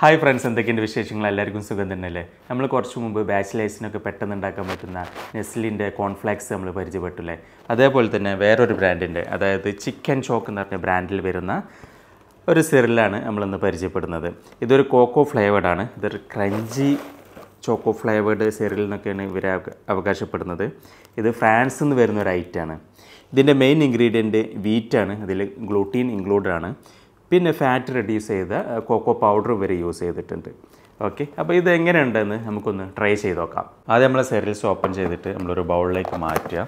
hi friends എന്തൊക്കെയുണ്ട് വിശേഷങ്ങൾ എല്ലാവർക്കും സുഖം തന്നെയല്ലേ നമ്മൾ കുറച്ച് മുമ്പ് ബാച്ചിലേഴ്സിനൊക്കെ പെട്ടെന്ന് ഉണ്ടാക്കാൻ പറ്റുന്ന നെസ്ലിൻ്റെ കോൺഫ്ലാക്സ് നമ്മൾ പരിചയപ്പെട്ടില്ലേ അതേപോലെ തന്നെ വേറൊരു ബ്രാൻഡിൻ്റെ അതായത് ചിക്കൻ ചോക്ക് എന്ന് പറഞ്ഞ ബ്രാൻഡിൽ വരുന്ന ഒരു സിറിലാണ് നമ്മളിന്ന് പരിചയപ്പെടുന്നത് ഇതൊരു കോക്കോ ഫ്ലേവേഡാണ് ഇതൊരു ക്രഞ്ചി ചോക്കോ ഫ്ലേവേഡ് സെറിൽ എന്നൊക്കെയാണ് ഇവർ അവക- അവകാശപ്പെടുന്നത് ഇത് ഫ്രാൻസിൽ നിന്ന് വരുന്ന ഒരു ഐറ്റാണ് ഇതിൻ്റെ മെയിൻ ഇൻഗ്രീഡിയൻറ്റ് വീറ്റാണ് ഇതിൽ ഗ്ലൂട്ടീൻ ഇൻക്ലൂഡഡ് ആണ് പിന്നെ ഫാറ്റ് റെഡ്യൂസ് ചെയ്ത കോക്കോ പൗഡർ ഇവർ യൂസ് ചെയ്തിട്ടുണ്ട് ഓക്കെ അപ്പോൾ ഇത് എങ്ങനെയുണ്ടെന്ന് നമുക്കൊന്ന് ട്രൈ ചെയ്ത് നോക്കാം ആദ്യം നമ്മൾ സെറിൽസ് ഓപ്പൺ ചെയ്തിട്ട് നമ്മളൊരു ബൗളിലേക്ക് മാറ്റുക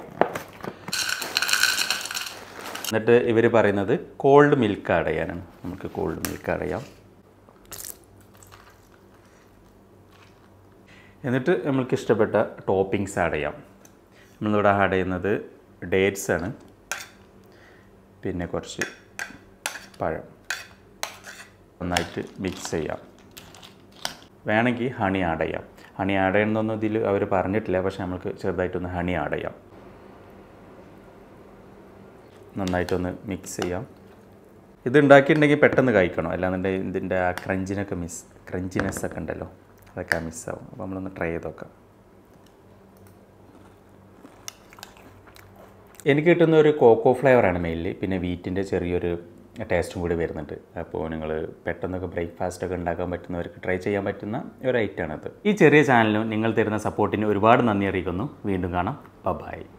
എന്നിട്ട് ഇവർ പറയുന്നത് കോൾഡ് മിൽക്ക് ആഡ് ചെയ്യാനാണ് നമുക്ക് കോൾഡ് മിൽക്ക് ആഡ് ചെയ്യാം എന്നിട്ട് നമ്മൾക്ക് ഇഷ്ടപ്പെട്ട ടോപ്പിങ്സ് ആഡ് ചെയ്യാം നമ്മളിവിടെ ആഡ് ചെയ്യുന്നത് ഡേറ്റ്സ് ആണ് പിന്നെ കുറച്ച് പഴം നന്നായിട്ട് മിക്സ് ചെയ്യാം വേണമെങ്കിൽ ഹണി ആഡ് ചെയ്യാം ഹണി ആഡ് ചെയ്യണമെന്നൊന്നും ഇതിൽ അവർ പറഞ്ഞിട്ടില്ല പക്ഷേ നമുക്ക് ചെറുതായിട്ടൊന്ന് ഹണി ആഡ് ചെയ്യാം നന്നായിട്ടൊന്ന് മിക്സ് ചെയ്യാം ഇത് ഉണ്ടാക്കിയിട്ടുണ്ടെങ്കിൽ പെട്ടെന്ന് കഴിക്കണം അല്ലാന്നുണ്ടെങ്കിൽ ഇതിൻ്റെ ആ ക്രഞ്ചിനൊക്കെ മിസ് ക്രഞ്ചിനെസ് ഒക്കെ ഉണ്ടല്ലോ അതൊക്കെ മിസ്സാവും അപ്പോൾ നമ്മളൊന്ന് ട്രൈ ചെയ്ത് നോക്കാം എനിക്ക് കിട്ടുന്ന ഒരു കോക്കോ ഫ്ലേവറാണ് മെയിൻലി പിന്നെ വീറ്റിൻ്റെ ചെറിയൊരു ടേസ്റ്റും കൂടി വരുന്നുണ്ട് അപ്പോൾ നിങ്ങൾ പെട്ടെന്നൊക്കെ ബ്രേക്ക്ഫാസ്റ്റ് ഒക്കെ ഉണ്ടാക്കാൻ പറ്റുന്നവർക്ക് ട്രൈ ചെയ്യാൻ പറ്റുന്ന ഒരു ഐറ്റമാണത് ഈ ചെറിയ ചാനലിനും നിങ്ങൾ തരുന്ന സപ്പോർട്ടിന് ഒരുപാട് നന്ദി അറിയിക്കുന്നു വീണ്ടും കാണാം ബൈ